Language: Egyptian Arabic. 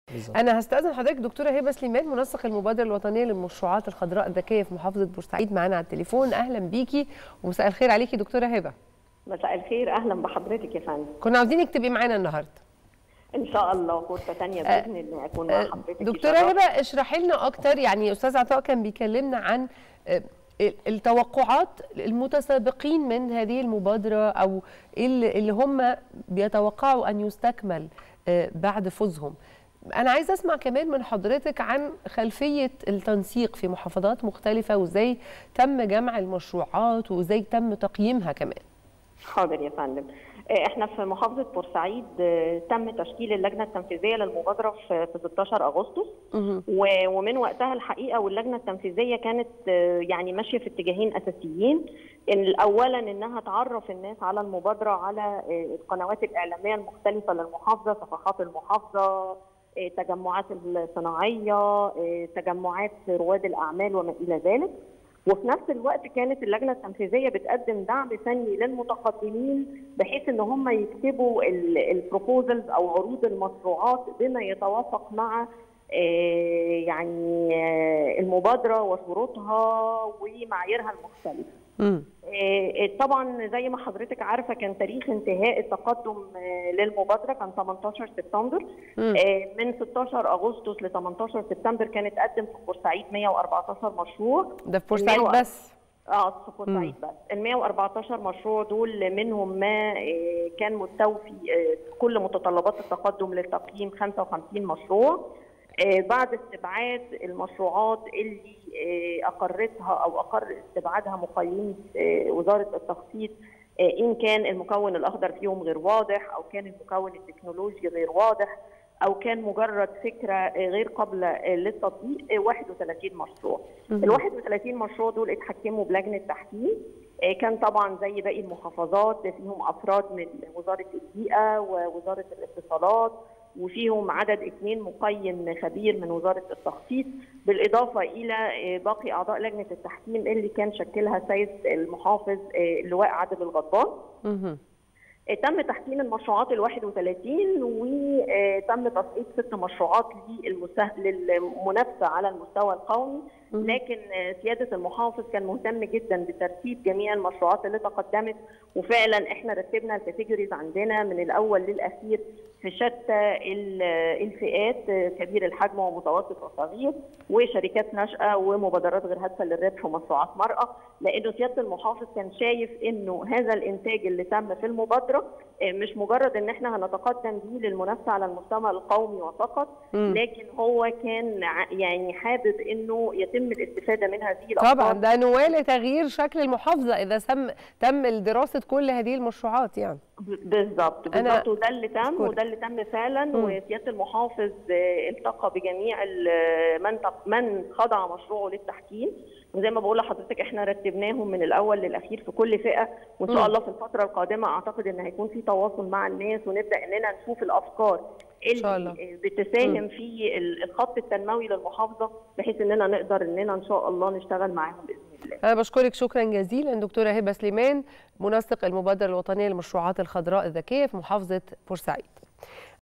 بالظبط. انا هستاذن حضرتك دكتوره هبه سليمان منسق المبادره الوطنيه للمشروعات الخضراء الذكيه في محافظه بورسعيد معانا على التليفون اهلا بيكي ومساء الخير عليكي دكتوره هبه مساء الخير اهلا بحضرتك يا فندم كنا عاوزينك تبقي معانا النهارده ان شاء الله فرصه ثانيه باذن الله اكون مع حضرتك دكتوره هبه اشرحي لنا اكتر يعني استاذ عطاء كان بيكلمنا عن آه، التوقعات المتسابقين من هذه المبادره او إيه اللي اللي هم بيتوقعوا ان يستكمل آه، بعد فوزهم انا عايزه اسمع كمان من حضرتك عن خلفيه التنسيق في محافظات مختلفه وازاي تم جمع المشروعات وازاي تم تقييمها كمان حاضر يا فندم آه، احنا في محافظه بورسعيد آه، تم تشكيل اللجنه التنفيذيه للمبادره في في 16 اغسطس مهم. و- ومن وقتها الحقيقه واللجنه التنفيذيه كانت آه، يعني ماشيه في اتجاهين اساسيين إن اولا انها تعرف الناس على المبادره على آه، القنوات الاعلاميه المختلفه للمحافظه صفحات المحافظه آه، تجمعات الصناعيه آه، تجمعات رواد الاعمال وما الى ذلك وفي نفس الوقت كانت اللجنه التنفيذيه بتقدم دعم فني للمتقدمين بحيث ان هم يكتبوا البروبوزلز او عروض المشروعات بما يتوافق مع آه، يعني آه، المبادره وشروطها ومعاييرها المختلفه. مم. آه، طبعا زي ما حضرتك عارفه كان تاريخ انتهاء التقدم آه، للمبادره كان 18 سبتمبر مم. آه، من 16 اغسطس ل 18 سبتمبر كانت قدم في بورسعيد 114 مشروع ده في بورسعيد المية- بس اه في بورسعيد بس ال 114 مشروع دول منهم ما آه، كان مستوفي آه، كل متطلبات التقدم للتقييم 55 مشروع آه، بعد استبعاد المشروعات اللي آه، اقرتها او اقر استبعادها مقيمي آه، وزاره التخطيط آه، ان كان المكون الاخضر فيهم غير واضح او كان المكون التكنولوجي غير واضح او كان مجرد فكره آه، غير قابله آه، للتطبيق آه، 31 مشروع. ال 31 مشروع دول اتحكموا بلجنه تحكيم آه، كان طبعا زي باقي المحافظات فيهم افراد من وزاره البيئه ووزاره الاتصالات وفيهم عدد اثنين مقيم خبير من وزاره التخطيط بالاضافه الى آه، باقي اعضاء لجنه التحكيم اللي كان شكلها سيد المحافظ آه، اللواء عادل الغضبان. مهم. تم تحكيم المشروعات ال 31 وتم تصعيد ست مشروعات للمسا- للمنافسه على المستوى القومي لكن آه، سياده المحافظ كان مهتم جدا بترتيب جميع المشروعات اللي تقدمت وفعلا احنا رتبنا الكاتيجوريز عندنا من الاول للاخير في شتى ال- الفئات آه، كبير الحجم ومتوسط وصغير وشركات ناشئه ومبادرات غير هادفه للربح ومشروعات مراه لانه سياده المحافظ كان شايف انه هذا الانتاج اللي تم في المبادره آه، مش مجرد ان احنا هنتقدم بيه للمنافسه على المستوى القومي وفقط مم. لكن هو كان ع- يعني حابب انه يتم الاستفاده من هذه الافكار طبعا ده نواه لتغيير شكل المحافظه اذا سم تم دراسه كل هذه المشروعات يعني ب- بالظبط أنا- بالظبط وده اللي تم أشكرك. وده اللي تم فعلا مم. وسياده المحافظ آه، التقى بجميع ال- من تق- من خضع مشروعه للتحكيم وزي ما بقول لحضرتك احنا رتبناهم من الاول للاخير في كل فئه وان مم. شاء الله في الفتره القادمه اعتقد ان هيكون في تواصل مع الناس ونبدا اننا نشوف الافكار شاء الله. اللي بتساهم في ال- الخط التنموي للمحافظه بحيث اننا نقدر اننا ان شاء الله نشتغل معاهم باذن الله أنا بشكرك شكرا جزيلا دكتورة هبة سليمان منسق المبادرة الوطنية للمشروعات الخضراء الذكية في محافظة بورسعيد